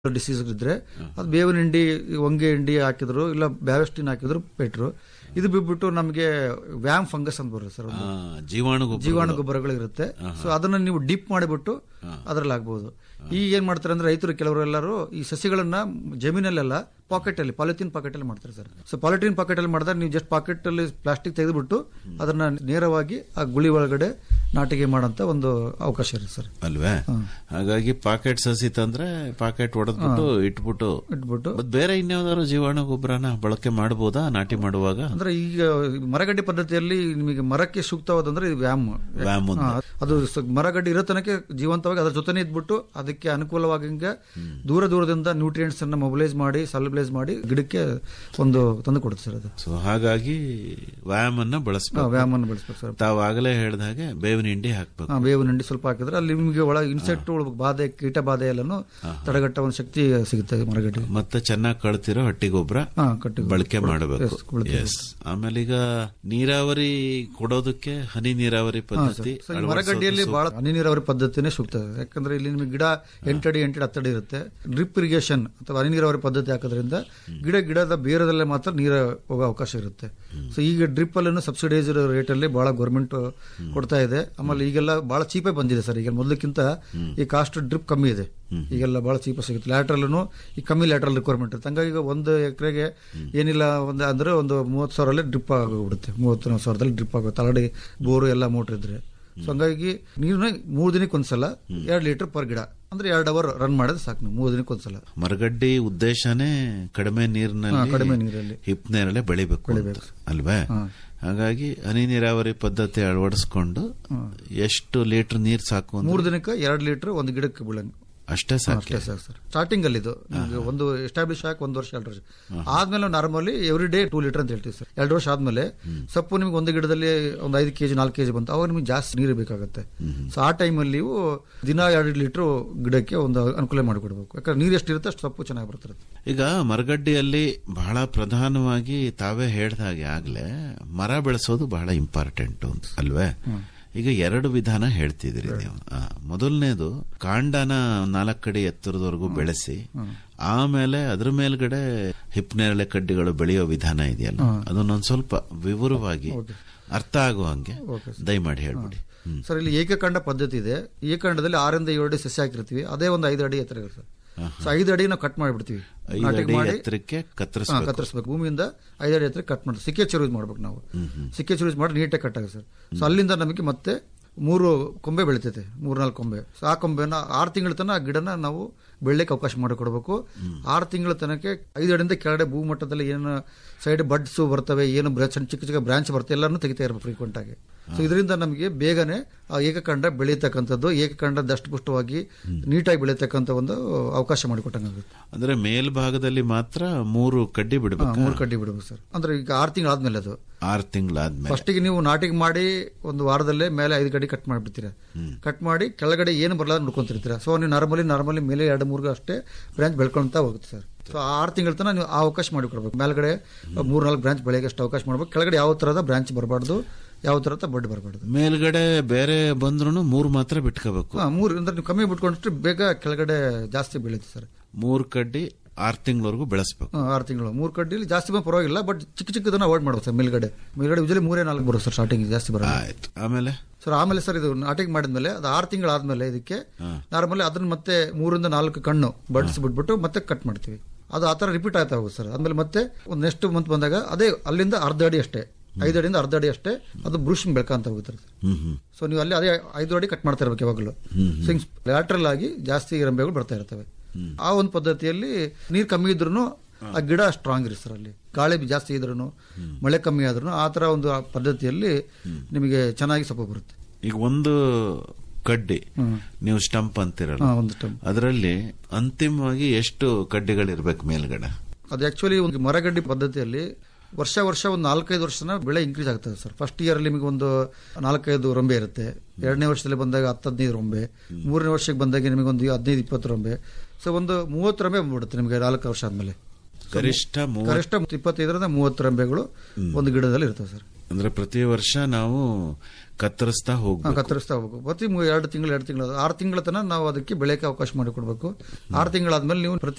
Disease ಇದ್ರೆ ಅದು ಬೇವಿನ ಹಿಂಡಿ ಹೊಂಗೆ ಹಿಂಡಿ ಹಾಕಿದ್ರು ಇಲ್ಲ ಬ್ಯಾವೆಸ್ಟಿನ್ ಹಾಕಿದ್ರು ಬೆಟ್ರು ಇದು ಬಿಟ್ಬಿಟ್ಟು ನಮಗೆ ವ್ಯಾಮ್ ಫಂಗಸ್ ಅಂತ ಬರುತ್ತೆ ಸರ್ ಒಂದು. ಆ, ಜೀವಾಣು ಗೊಬ್ಬರ ಜೀವಾಣು ಗೊಬ್ಬರಗಳು ಇರುತ್ತೆ ಸೊ ಅದನ್ನ ನೀವು ಡಿಪ್ ಮಾಡಿಬಿಟ್ಟು ಅದ್ರಲ್ಲಿ ಆಗ್ಬಹುದು ಈಗ ಏನ್ ಮಾಡ್ತಾರೆ ಅಂದ್ರೆ ರೈತರು ಕೆಲವರು ಎಲ್ಲರೂ ಈ ಸಸಿಗಳನ್ನ ಜಮೀನಲ್ಲೆಲ್ಲ ಪಾಕೆಟ್ ಅಲ್ಲಿ ಪಾಲಿಥಿನ್ ಪಾಕೆಟ್ ಅಲ್ಲಿ ಮಾಡ್ತಾರೆ ಸರ್ ಸೊ ಪಾಲಿಥಿನ್ ಪಾಕೆಟ್ ಅಲ್ಲಿ ಮಾಡಿದ್ರೆ ನೀವು ಜಸ್ಟ್ ಪಾಕೆಟ್ ಅಲ್ಲಿ ಪ್ಲಾಸ್ಟಿಕ್ ತೆಗೆದುಬಿಟ್ಟು ಅದನ್ನ ನೇರವಾಗಿ ಆ ಗುಳಿ ಒಳಗಡೆ ನಾಟಿಗೆ ಮಾಡೋಂತ ಒಂದು ಅವಕಾಶ ಇರುತ್ತೆ ಸರ್ ಅಲ್ವೇ ಹಾಗಾಗಿ ಪಾಕೆಟ್ ಸಸಿ ತಂದ್ರೆ ಪಾಕೆಟ್ ಹೊಡೆದ್ಬಿಟ್ಟು ಇಟ್ಬಿಟ್ಟು ಇಟ್ಬಿಟ್ಟು ಮತ್ ಬೇರೆ ಇನ್ಯಾವ್ದಾದ್ರು ಜೀವಾಣು ಗೊಬ್ಬರನ ಬಳಕೆ ಮಾಡಬಹುದಾ ನಾಟಿ ಮಾಡುವಾಗ ಅಂದ್ರೆ ಈಗ ಮರಗಡ್ಡೆ ಪದ್ಧತಿಯಲ್ಲಿ ನಿಮಗೆ ಮರಕ್ಕೆ ಸೂಕ್ತವಾದಂದ್ರೆ ಇದು ವ್ಯಾಮ್ ವ್ಯಾಮ್ ಒಂದು. ಹಾ, ಅದು ಸ- ಮರಗಡ್ಡೆ ಇರೋ ತನಕ ಜೀವಂತವಾಗಿ ಅದ್ರ ಜೊತೆನೇ ಇದ್ಬಿಟ್ಟು ಅದಕ್ಕೆ ಅನುಕೂಲವಾಗಂಗೆ ದೂರ ದೂರದಿಂದ ನ್ಯೂಟ್ರಿಯೆಂಟ್ಸ್ ಅನ್ನ ಮೊಬಿಲೈಸ್ ಮಾಡಿ ಸಲ್ಬಿಲೈಸ್ ಮಾಡಿ ಗಿಡಕ್ಕೆ ಒಂದು ತಂದು ಕೊಡುತ್ತೆ ಸರ್ ಅದು ಸೊ ಹಾಗಾಗಿ ವ್ಯಾಮ್ ಅನ್ನ ಹಾ, ಬಳಸಬೇಕು ವ್ಯಾಮ್ ಅನ್ನು ಬೆಳೆಸ್ಬೇಕು ಸರ್ ತಾವಾಗಲೇ ಹೇಳ್ದ ಹಾಗೆ ಬೇವಿನ ಹಿಂಡಿ ಹಾಕ್ಬೇಕು ಹಾ, ಬೇವಿನ ಹಿಂಡಿ ಸ್ವಲ್ಪ ಹಾಕಿದ್ರೆ ಅಲ್ಲಿ ನಿಮಗೆ ಒಳ ಇನ್ಸೆಕ್ಟ್ ಬಾಧೆ ಕೀಟ ಬಾಧೆ ಎಲ್ಲಾನು ತಡೆಗಟ್ಟ ಒಂದು ಶಕ್ತಿ ಸಿಗುತ್ತೆ ಮರಗಡ್ಡೆ ಮತ್ತೆ ಚೆನ್ನಾಗಿ ಕಳ್ತಿರೋ ಹಟ್ಟಿ ಗೊಬ್ಬರ ಹಾ ಕಟ್ಟಿ ಬಳಕೆ ಮಾಡಬೇಕು Yes, ಬಳಕೆ ಎಸ್ ಆಮೇಲೆ ಈಗ ನೀರಾವರಿ ಕೊಡೋದಕ್ಕೆ ಹನಿ ನೀರಾವರಿ ಪದ್ಧತಿ ಸೊ ಈ ಮರಗಡ್ಡೆಯಲ್ಲಿ ಬಹಳ ಹನಿ ನೀರಾವರಿ ಪದ್ಧತಿನೇ ಸೂಕ್ತ ಯಾಕಂದ್ರೆ ಇಲ್ಲಿ ನಿಮಗೆ ಗಿಡ ಎಂಟಡಿ ಎಂಟಡಿ ಹತ್ತಡಿ ಇರುತ್ತೆ ಡ್ರಿಪ್ ಇರಿಗೇಷನ್ ಅಥವಾ ಹನಿ ನೀರಾವರಿ ಪದ್ಧತಿ ಹಾಕೋದ್ರಿಂದ ಗಿಡ ಗಿಡದ ಬೇರದಲ್ಲೇ ಮಾತ್ರ ನೀರು ಹೋಗೋ ಅವಕಾಶ ಇರುತ್ತೆ ಸೊ ಈಗ ಡ್ರಿಪ್ ಅಲ್ಲೂ ಸಬ್ಸಿಡೈಸ್ ರೇಟ್ ಅಲ್ಲಿ ಬಹಳ ಗೌರ್ಮೆಂಟ್ ಕೊಡ್ತಾ ಇದೆ ಆಮೇಲೆ ಈಗೆಲ್ಲ ಬಹಳ ಚೀಪೇ ಬಂದಿದೆ ಸರ್ ಈಗ ಮೊದಲಕ್ಕಿಂತ ಈ ಕಾಸ್ಟ್ ಡ್ರಿಪ್ ಕಮ್ಮಿ ಇದೆ ಈಗೆಲ್ಲ ಬಹಳ ಚೀಪ ಸಿಗುತ್ತೆ ಲ್ಯಾಟ್ರಲ್ ಈ ಕಮ್ಮಿ ಲ್ಯಾಟ್ರಲ್ ರಿಕ್ವೈರ್ಮೆಂಟ್ ಇರುತ್ತೆ ಹಂಗಾಗಿ ಈಗ ಒಂದು ಎಕರೆಗೆ ಏನಿಲ್ಲ ಒಂದು ಅಂದ್ರೆ ಒಂದು ಮೂವತ್ತು ಸಾವಿರಲ್ಲೇ ಡ್ರಿಪ್ ಆಗೋಗ್ಬಿಡುತ್ತೆ ಮೂವತ್ತು ಸಾವಿರದಲ್ಲಿ ಡ್ರಿಪ್ ಆಗುತ್ತೆ ತಳಡಿ ಬೋರು ಎಲ್ಲ ಮೋಟರ್ ಇದ್ರೆ ಸೊ ಹಂಗಾಗಿ ನೀರನ್ನ ಮೂರು ದಿನಕ್ಕೆ ಒಂದ್ಸಲ ಎರಡು ಲೀಟರ್ ಪರ್ ಗಿಡ ಅಂದ್ರೆ ಎರಡು ಅವರ್ ರನ್ ಮಾಡಿದ್ರೆ ಸಾಕು ನೀವು ಮೂರು ದಿನಕ್ಕೆ ಒಂದ್ಸಲ ಮರಗಡ್ಡಿ ಉದ್ದೇಶನೇ ಕಡಿಮೆ ಹಾ, ನೀರಿನಲ್ಲಿ ಕಡಿಮೆ ನೀರಲ್ಲಿ ಹಿಪ್ ನೇರಳೆ ಬೆಳಿಬೇಕು ಅಂತ. ಅಲ್ವೇ ಹಾಗಾಗಿ ಹನಿ ನೀರಾವರಿ ಪದ್ಧತಿ ಅಳವಡಿಸ್ಕೊಂಡು ಎಷ್ಟು ಲೀಟರ್ ನೀರ್ ಸಾಕು ಅಂದ್ರೆ ಮೂರು ದಿನಕ್ಕೆ ಎರಡು ಲೀಟರ್ ಒಂದು ಗಿಡಕ್ಕೆ ಬೀಳಂಗೆ ಅಷ್ಟೇ ಸಾಕು ಅಷ್ಟೇ ಸಾಕು ಸರ್ ಸ್ಟಾರ್ಟಿಂಗ್ ಅಲ್ಲಿ ಇದು ನಿಮ್ಗೆ ಒಂದು ಎಸ್ಟಾಬ್ಲಿಷ್ ಆಗಿ ಒಂದು ವರ್ಷ ಎರಡು ವರ್ಷ ಆದ್ಮೇಲೆ normally every day two litre ಅಂತ ಹೇಳ್ತೀವಿ ಸರ್ ಎರಡು ವರ್ಷ ಆದ್ಮೇಲೆ ಸೊಪ್ಪು ನಿಮ್ಗೆ ಒಂದು ಗಿಡದಲ್ಲಿ ಒಂದು ಐದು ಕೆಜಿ ನಾಲ್ಕು ಕೆಜಿ ಬಂತು ಅವಾಗ ನಿಮ್ಗೆ ಜಾಸ್ತಿ ನೀರು ಬೇಕಾಗುತ್ತೆ ಸೊ ಆ ಟೈಮಲ್ಲಿ ನೀವು ದಿನ ಎರಡು ಲೀಟರ್ ಗಿಡಕ್ಕೆ ಒಂದು ಅನುಕೂಲ ಮಾಡಿಕೊಡ್ಬೇಕು ಯಾಕಂದ್ರೆ ನೀರು ಎಷ್ಟಿರುತ್ತೆ ಅಷ್ಟು ಸೊಪ್ಪು ಚೆನ್ನಾಗಿ ಬರ್ತಿರುತ್ತೆ ಈಗ ಮರಗಡ್ಡಿಯಲ್ಲಿ ಬಹಳ ಪ್ರಧಾನವಾಗಿ ತಾವೇ ಹೇಳ್ದ ಹಾಗೆ ಆಗ್ಲೇ ಮರ ಬೆಳೆಸೋದು ಬಹಳ ಇಂಪಾರ್ಟೆಂಟ್ ಅಲ್ವೇ ಈಗ ಎರಡು ವಿಧಾನ ಹೇಳ್ತಿದ್ರಿ ನೀವು ಆ, ಮೊದಲನೇದು ಕಾಂಡನ ನಾಲ್ಕಡಿ ಎತ್ತರದವರೆಗೂ ಬೆಳೆಸಿ ಆಮೇಲೆ ಅದ್ರ ಮೇಲ್ಗಡೆ ಹಿಪ್ನೇರಳೆ ಕಡ್ಡಿಗಳು ಬೆಳೆಯೋ ವಿಧಾನ ಇದೆಯಲ್ಲ ಅದನ್ನೊಂದ್ ಸ್ವಲ್ಪ ವಿವರವಾಗಿ ಅರ್ಥ ಆಗೋ ಹಂಗೆ ದಯಮಾಡಿ ಹೇಳ್ಬಿಡಿ ಹ್ಮ್. ಸರ್ ಇಲ್ಲಿ ಏಕಕಾಂಡ ಪದ್ಧತಿ ಇದೆ ಏಕಕಾಂಡದಲ್ಲಿ ಆರಿಂದ ಏಳು ಅಡಿ ಸಸ್ಯ ಹಾಕಿರ್ತೀವಿ ಅದೇ ಒಂದು ಐದು ಅಡಿ ಎತ್ತರ ಇರುತ್ತೆ ಸೊ ಐದು ಅಡಿ ನಾವು ಕಟ್ ಮಾಡಿಬಿಡ್ತೀವಿ ಐದು ನಾಟಿ ಅಡಿ ಮಾಡಿ ಎತ್ತರಕ್ಕೆ ಹಾ, ಕತ್ತರಿಸ್ಬೇಕು ಕತ್ತರಿಸ್ಬೇಕು ಭೂಮಿಯಿಂದ ಐದು ಅಡಿ ಎತ್ತರ ಕಟ್ ಮಾಡಿ ಸಿಕ್ಕೆ ಚೂರು ಯೂಸ್ ಮಾಡ್ಬೇಕು ನಾವು ಸಿಕ್ಕೆ ಚೂರು ಯೂಸ್ ಮಾಡಿ ನೀಟಾಗಿ ಕಟ್ ಆಗುತ್ತೆ ಸರ್ ಸೊ ಅಲ್ಲಿಂದ ನಮಗೆ ಮತ್ತೆ ಮೂರು ಕೊಂಬೆ ಬೆಳಿತೈತೆ ಮೂರ್ ನಾಲ್ಕು ಕೊಂಬೆ ಸೊ ಆ ಕೊಂಬೆನ ಆರು ತಿಂಗಳ ತನಕ ಆ ಗಿಡನ ನಾವು ಬೆಳಿಲಿಕ್ಕೆ ಅವಕಾಶ ಮಾಡಿಕೊಡ್ಬೇಕು ಆರು ತಿಂಗಳ ತನಕ ಐದು ಅಡಿಯಿಂದ ಕೆಳಗಡೆ ಭೂಮಟ್ಟದಲ್ಲಿ ಏನು ಸೈಡ್ ಬಡ್ಸ್ ಬರ್ತವೆ ಏನು ಬ್ರ- ಸಣ್ಣ ಚಿಕ್ಕ ಚಿಕ್ಕ ಬ್ರಾಂಚ್ ಬರ್ತವೆ ಎಲ್ಲಾನು ತೆಗಿತಾ ಇರಬೇಕು ಫ್ರೀಕ್ವೆಂಟ್ ಆಗಿ ಸೊ ಇದರಿಂದ ನಮಗೆ ಬೇಗನೆ ಆ ಏಕಕಾಂಡ ಬೆಳೀತಕ್ಕಂಥದ್ದು ಏಕಕಾಂಡ ದಷ್ಟಪುಷ್ಟವಾಗಿ ನೀಟಾಗಿ ಬೆಳೀತಕ್ಕಂಥ ಒಂದು ಅವಕಾಶ ಮಾಡಿಕೊಟ್ಟಂಗಾಗುತ್ತೆ ಅಂದ್ರೆ ಮೇಲ್ಭಾಗದಲ್ಲಿ ಮಾತ್ರ ಮೂರು ಕಡ್ಡಿ ಬಿಡ್ಬೇಕು ಮೂರು ಕಡ್ಡಿ ಬಿಡಬೇಕು ಸರ್ ಅಂದ್ರೆ ಈಗ ಆರು ತಿಂಗಳಾದ್ಮೇಲೆ ಅದು ಆರು ತಿಂಗಳಾದ್ಮೇಲೆ ಫಸ್ಟಿಗೆ ನೀವು ನಾಟಿಗೆ ಮಾಡಿ ಒಂದು ವಾರದಲ್ಲೇ ಮೇಲೆ ಐದು ಗಡಿ ಕಟ್ ಮಾಡಿಬಿಡ್ತೀರಾ ಕಟ್ ಮಾಡಿ ಕೆಳಗಡೆ ಏನು ಬರಲ್ಲ ನೋಡ್ಕೊಂತಿರ್ತೀರಾ ಸೊ ನೀವು ನಾರ್ಮಲಿ ನಾರ್ಮಲಿ ಮೇಲೆ ಎರಡು ಮೂರು ಅಷ್ಟೇ ಬ್ರಾಂಚ್ ಬೆಳ್ಕೊಂತ ಹೋಗುತ್ತೆ ಸರ್ ಸೊ ಆರು ತಿಂಗಳ ತನಕ ನೀವು ಆ ಅವಕಾಶ ಮಾಡಿಕೊಡ್ಬೇಕು ಮೇಲ್ಗಡೆ ಮೂರ್ ನಾಲ್ಕು ಬ್ರಾಂಚ್ ಬೆಳೆಗೆ ಅಷ್ಟು ಅವಕಾಶ ಮಾಡ್ಬೇಕು ಕೆಳಗಡೆ ಯಾವ ತರದ ಬ್ರಾಂಚ್ ಬರಬಾರ್ದು ಯಾವ ತರದ ಬಡ್ ಬರಬಾರ್ದು ಮೇಲ್ಗಡೆ ಬೇರೆ ಬಂದ್ರು ಮೂರು ಮಾತ್ರ ಬಿಟ್ಕೋಬೇಕು ಹಾ ಮೂರು ಅಂದ್ರೆ ನೀವು ಕಮ್ಮಿ ಬಿಟ್ಕೊಂಡ್ರೆ ಬೇಗ ಕೆಳಗಡೆ ಜಾಸ್ತಿ ಬೆಳೀತೆ ಸರ್ ಮೂರು ಕಡ್ಡಿ ಆರು ತಿಂಗಳವರೆಗೂ ಬೆಳೆಸ್ಬೇಕು ಹಾ, ಆರು ತಿಂಗಳು ಮೂರು ಕಡ್ಡಿಲಿ ಜಾಸ್ತಿ ಬಂದು ಪರವಾಗಿಲ್ಲ ಬಟ್ ಚಿಕ್ಕ ಚಿಕ್ಕದನ್ನ ಅವಾಯ್ಡ್ ಮಾಡ್ಬೇಕು ಸರ್ ಮೇಲ್ಗಡೆ ಮೇಲ್ಗಡೆ ಯೂಶಲಿ ಮೂರೇ ನಾಲ್ಕು ಬರುತ್ತೆ ಸರ್ ಸ್ಟಾರ್ಟಿಂಗ್ ಜಾಸ್ತಿ ಬರಲ್ಲ ಆಯ್ತು ಆಮೇಲೆ ಸರ್ ಆಮೇಲೆ ಸರ್ ಇದು ನಾಟಿಗೆ ಮಾಡಿದ್ಮೇಲೆ ಅದು ಆರು ತಿಂಗಳಾದ್ಮೇಲೆ ಇದಕ್ಕೆ ನಾರ್ಮಲಿ ಅದನ್ನ ಮತ್ತೆ ಮೂರಿಂದ ನಾಲ್ಕು ಕಣ್ಣು ಬಡ್ಸ್ ಬಿಟ್ಬಿಟ್ಟು ಮತ್ತೆ ಕಟ್ ಮಾಡ್ತೀವಿ ಅದು ಆ ತರ ರಿಪೀಟ್ ಆಗ್ತಾ ಹೋಗುತ್ತೆ ಸರ್ ಆದ್ಮೇಲೆ ಮತ್ತೆ ಒಂದು ನೆಕ್ಸ್ಟ್ ಮಂತ್ ಬಂದಾಗ ಅದೇ ಅಲ್ಲಿಂದ ಅರ್ಧ ಅಡಿ ಅಷ್ಟೇ ಐದು ಅಡಿಯಿಂದ ಅರ್ಧ ಅಡಿ ಅಷ್ಟೇ ಅದು ಬ್ರೂಷಿಂಗ್ ಬೆಳ್ಕಂತ ಹೋಗುತ್ತೆ ಹ್ಮ್ ಹ್ಮ್ ಸೊ ನೀವು ಅಲ್ಲಿ ಅದೇ ಐದು ಅಡಿ ಕಟ್ ಮಾಡ್ತಾ ಇರ್ಬೇಕು ಯಾವಾಗಲೂ ಸಿಂಗ್ಸ್ ಲ್ಯಾಟ್ರಲ್ ಆಗಿ ಜಾಸ್ತಿ ರೆಂಬೆಗಳು ಬರ್ತಾ ಇರ್ತವೆ ಆ ಒಂದು ಪದ್ಧತಿಯಲ್ಲಿ ನೀರು ಕಮ್ಮಿ ಇದ್ರೂ ಆ ಗಿಡ ಸ್ಟ್ರಾಂಗ್ ಇರುತ್ತೆ ಸರ್ ಅಲ್ಲಿ ಗಾಳಿ ಜಾಸ್ತಿ ಇದ್ರೂ ಮಳೆ ಕಮ್ಮಿ ಆದ್ರೂ ಆ ತರ ಒಂದು ಆ ಪದ್ಧತಿಯಲ್ಲಿ ನಿಮಗೆ ಚೆನ್ನಾಗಿ ಸೊಪ್ಪು ಬರುತ್ತೆ ಈಗ ಒಂದು ಕಡ್ಡಿ ನೀವು ಸ್ಟಂಪ್ ಅಂತಿರಲ್ಲ ಹಾ, ಒಂದು ಟೈಮ್ ಅದರಲ್ಲಿ ಅಂತಿಮವಾಗಿ ಎಷ್ಟು ಕಡ್ಡಿಗಳಿರ್ಬೇಕು ಮೇಲ್ಗಡೆ ಅದು ಆಕ್ಚುಲಿ ಒಂದು ಮರಗಡ್ಡಿ ಪದ್ಧತಿಯಲ್ಲಿ ವರ್ಷ ವರ್ಷ ಒಂದು ನಾಲ್ಕೈದು ವರ್ಷನ ಬೆಳೆ ಇಂಕ್ರೀಸ್ ಆಗ್ತದೆ ಸರ್ ಫಸ್ಟ್ ಇಯರ್ ಅಲ್ಲಿ ನಿಮಗೆ ಒಂದು ನಾಲ್ಕೈದು ರೊಂಬೆ ಇರುತ್ತೆ ಎರಡನೇ ವರ್ಷದಲ್ಲಿ ಬಂದಾಗ ಹತ್ತು ಹದಿನೈದು ರೊಂಬೆ ಮೂರನೇ ವರ್ಷಕ್ಕೆ ಬಂದಾಗ ನಿಮಗೆ ಒಂದು ಹದಿನೈದು ಇಪ್ಪತ್ತು ರೊಂಬೆ ಸೊ ಒಂದು ಮೂವತ್ತು ರೊಂಬೆ ಬಂದ್ಬಿಡುತ್ತೆ ನಿಮಗೆ ನಾಲ್ಕು ವರ್ಷ ಆದ್ಮೇಲೆ ಗರಿಷ್ಠ ಮೂವ ಗರಿಷ್ಠ ಇಪ್ಪತ್ತೈದರಿಂದ ಮೂವತ್ತು ರೆಂಬೆಗಳು ಒಂದು ಗಿಡದಲ್ಲಿ ಇರ್ತವೆ ಸರ್ ಅಂದ್ರೆ ಪ್ರತಿ ವರ್ಷ ನಾವು ಕತ್ತರಿಸ್ತಾ ನಾವು ಹೋಗ್ಬೇಕು ಕತ್ತರಿಸ್ತಾ ಹೋಗ್ಬೇಕು ಪ್ರತಿ ಮೂ- ಎರಡು ತಿಂಗಳು ಎರಡು ತಿಂಗಳು ಆರು ತಿಂಗಳ ತನಕ ನಾವು ಅದಕ್ಕೆ ಬೆಳೆಯಕ್ಕೆ ಅವಕಾಶ ಮಾಡಿಕೊಡ್ಬೇಕು ಆರು ತಿಂಗಳಾದ್ಮೇಲೆ ನೀವು ಪ್ರತಿ